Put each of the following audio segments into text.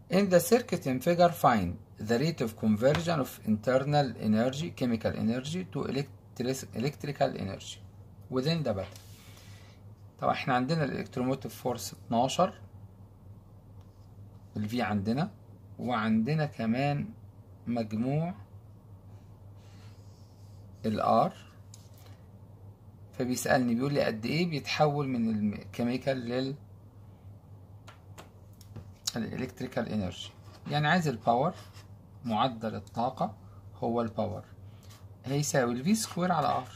In the circuit in figure find the rate of conversion of internal energy chemical energy to electric- electrical energy within the battery طبعا احنا عندنا الالكتروموتيف فورس 12 الفي عندنا وعندنا كمان مجموع الار فبيسألني بيقول لي قد ايه بيتحول من الكيميكال لل الالكتريكال انرجي يعني عايز الباور معدل الطاقة هو الباور هيساوي الفي سكوير على ار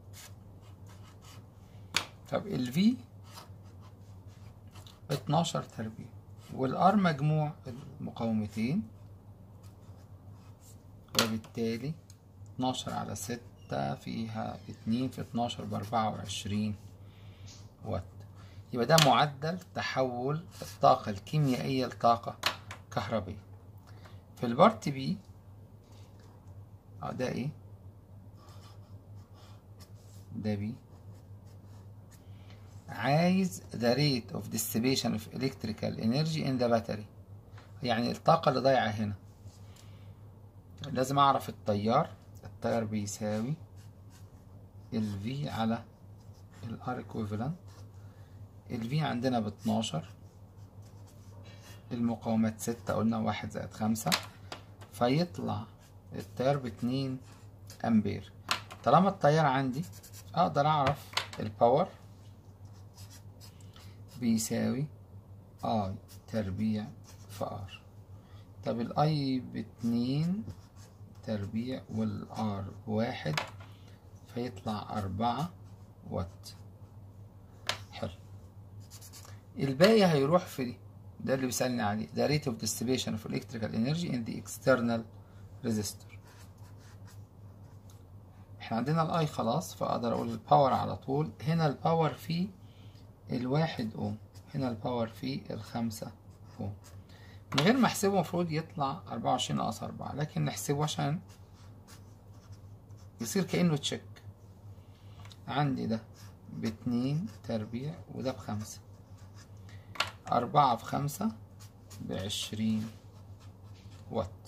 طب الفي 12 تربيع والار مجموع المقاومتين وبالتالي 12 على 6 فيها 2 في 12 ب 24 وات يبقى ده معدل تحول الطاقة الكيميائية لطاقة كهربية في البارت بي اه ده ايه ده بي عايز the rate of dissipation of electrical energy in the battery يعني الطاقة اللي ضايعة هنا لازم أعرف التيار التيار بيساوي ال V على ال R equivalent ال V عندنا باتناشر المقاومات ستة قلنا واحد زائد خمسة فيطلع التيار باتنين أمبير طالما التيار عندي أقدر أعرف الباور بيساوي اي تربيع في ار طب الاي باتنين تربيع والار بواحد فيطلع أربعة وات حلو الباقي هيروح في دي ده اللي بيسألني عليه ده rate of dissipation of electrical energy in the external resistor احنا عندنا الاي خلاص فاقدر اقول الباور على طول هنا الباور فيه الواحد اوم هنا الباور فيه الخمسة اوم من غير ما احسبه المفروض يطلع أربعة وعشرين ناقص أربعة لكن نحسبه عشان يصير كأنه تشيك عندي ده باتنين تربيع وده بخمسة أربعة في خمسة بعشرين وات